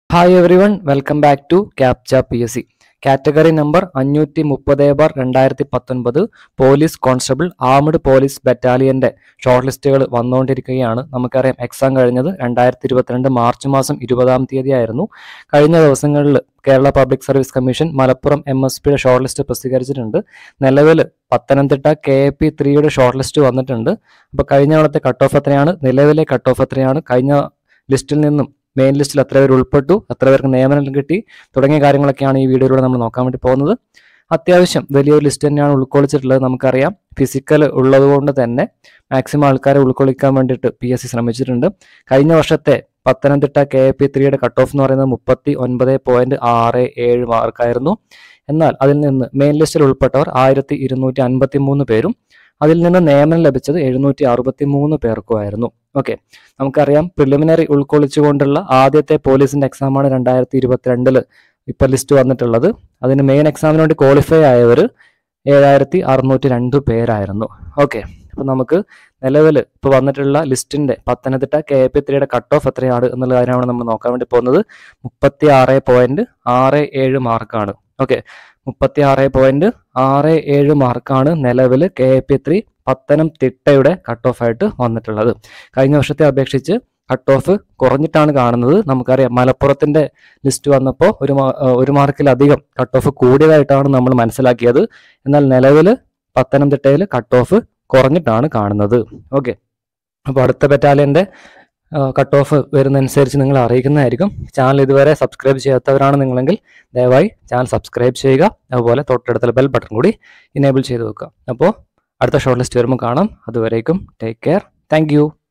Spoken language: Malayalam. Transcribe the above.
hi everyone welcome back to ക്യാപ്ച P S C category number അഞ്ഞൂറ്റി മുപ്പത് ബാർ രണ്ടായിരത്തി പത്തൊൻപത് പോലീസ് കോൺസ്റ്റബിൾ ആംഡ് പോലീസ് ബറ്റാലിയന്റെ ഷോർട്ട് ലിസ്റ്റുകൾ വന്നുകൊണ്ടിരിക്കുകയാണ് നമുക്കറിയാം എക്സാം കഴിഞ്ഞത് രണ്ടായിരത്തി ഇരുപത്തിരണ്ട് മാർച്ച് മാസം ഇരുപതാം തീയതി ആയിരുന്നു കഴിഞ്ഞ ദിവസങ്ങളിൽ Kerala public service commission Malappuram M S പിയുടെ ഷോർട്ട് ലിസ്റ്റ് പ്രസിദ്ധീകരിച്ചിട്ടുണ്ട് നിലവിൽ പത്തനംതിട്ട കെ എ പി ത്രീയുടെ ഷോർട്ട് ലിസ്റ്റ് വന്നിട്ടുണ്ട് അപ്പോൾ കഴിഞ്ഞ തവണത്തെ കട്ട് ഓഫ് എത്രയാണ് നിലവിലെ കട്ട് ഓഫ് എത്രയാണ് കഴിഞ്ഞ ലിസ്റ്റിൽ നിന്നും മെയിൻ ലിസ്റ്റിൽ എത്ര പേർ ഉൾപ്പെട്ടു എത്ര പേർക്ക് നിയമനം കിട്ടി തുടങ്ങിയ കാര്യങ്ങളൊക്കെയാണ് ഈ വീഡിയോയിലൂടെ നമ്മൾ നോക്കാൻ വേണ്ടി പോകുന്നത് അത്യാവശ്യം വലിയൊരു ലിസ്റ്റ് തന്നെയാണ് ഉൾക്കൊള്ളിച്ചിട്ടുള്ളത് നമുക്കറിയാം ഫിസിക്കൽ ഉള്ളതുകൊണ്ട് തന്നെ മാക്സിമം ആൾക്കാരെ ഉൾക്കൊള്ളിക്കാൻ വേണ്ടിയിട്ട് പി എസ് സി ശ്രമിച്ചിട്ടുണ്ട് കഴിഞ്ഞ വർഷത്തെ പത്തനംതിട്ട കെ എ പി ത്രീയുടെ കട്ട് ഓഫ് എന്ന് പറയുന്നത് മുപ്പത്തി ഒൻപത് പോയിന്റ് ആറ് ഏഴ് മാർക്കായിരുന്നു എന്നാൽ അതിൽ നിന്ന് മെയിൻ ലിസ്റ്റിൽ ഉൾപ്പെട്ടവർ ആയിരത്തി ഇരുന്നൂറ്റി അൻപത്തി മൂന്ന് പേരും അതിൽ നിന്ന് നിയമനം ലഭിച്ചത് എഴുന്നൂറ്റി അറുപത്തി മൂന്ന് പേർക്കുമായിരുന്നു ഓക്കെ നമുക്കറിയാം പ്രിലിമിനറി ഉൾക്കൊള്ളിച്ചുകൊണ്ടുള്ള ആദ്യത്തെ പോലീസിന്റെ എക്സാമാണ് രണ്ടായിരത്തി ഇരുപത്തിരണ്ടില് ഇപ്പൊ ലിസ്റ്റ് വന്നിട്ടുള്ളത് അതിന് മെയിൻ എക്സാമിന് വേണ്ടി ക്വാളിഫൈ ആയവർ ഏഴായിരത്തി അറുന്നൂറ്റി രണ്ട് പേരായിരുന്നു ഓക്കെ അപ്പൊ നമുക്ക് നിലവിൽ ഇപ്പൊ വന്നിട്ടുള്ള ലിസ്റ്റിന്റെ പത്തനംതിട്ട കെ പി ത്രീയുടെ കട്ട് ഓഫ് എത്രയാണ് എന്നുള്ള കാര്യമാണ് നമ്മൾ നോക്കാൻ വേണ്ടി പോകുന്നത് മുപ്പത്തി ആറ് പോയിന്റ് ആറ് ഏഴ് മാർക്കാണ് ഓക്കെ മുപ്പത്തി ആറ് പോയിന്റ് ആറ് ഏഴ് മാർക്കാണ് നിലവിൽ കെ പി ത്രീ പത്തനംതിട്ടയുടെ കട്ട് ഓഫ് ആയിട്ട് വന്നിട്ടുള്ളത് കഴിഞ്ഞ വർഷത്തെ അപേക്ഷിച്ച് കട്ട് ഓഫ് കുറഞ്ഞിട്ടാണ് കാണുന്നത് നമുക്കറിയാം മലപ്പുറത്തിന്റെ ലിസ്റ്റ് വന്നപ്പോൾ ഒരു മാ- ഏഹ് ഒരു മാർക്കിലധികം കട്ട് ഓഫ് കൂടിയതായിട്ടാണ് നമ്മൾ മനസ്സിലാക്കിയത് എന്നാൽ നിലവിൽ പത്തനംതിട്ടയിൽ കട്ട് ഓഫ് കുറഞ്ഞിട്ടാണ് കാണുന്നത് ഓക്കെ അപ്പോൾ അടുത്ത ബറ്റാലിയന്റെ കട്ട് ഓഫ് വരുന്നതനുസരിച്ച് നിങ്ങൾ അറിയിക്കുന്നതായിരിക്കും ചാനൽ ഇതുവരെ സബ്സ്ക്രൈബ് ചെയ്യാത്തവരാണ് നിങ്ങളെങ്കിൽ ദയവായി ചാനൽ സബ്സ്ക്രൈബ് ചെയ്യുക അതുപോലെ തൊട്ടടുത്തുള്ള ബെൽ ബട്ടൺ കൂടി ഇനേബിൾ ചെയ്ത് വെക്കുക അപ്പോൾ അടുത്ത ഷോർട്ട് ലിസ്റ്റ് വരുമ്പോൾ കാണാം അതുവരേക്കും ടേക്ക് കെയർ താങ്ക്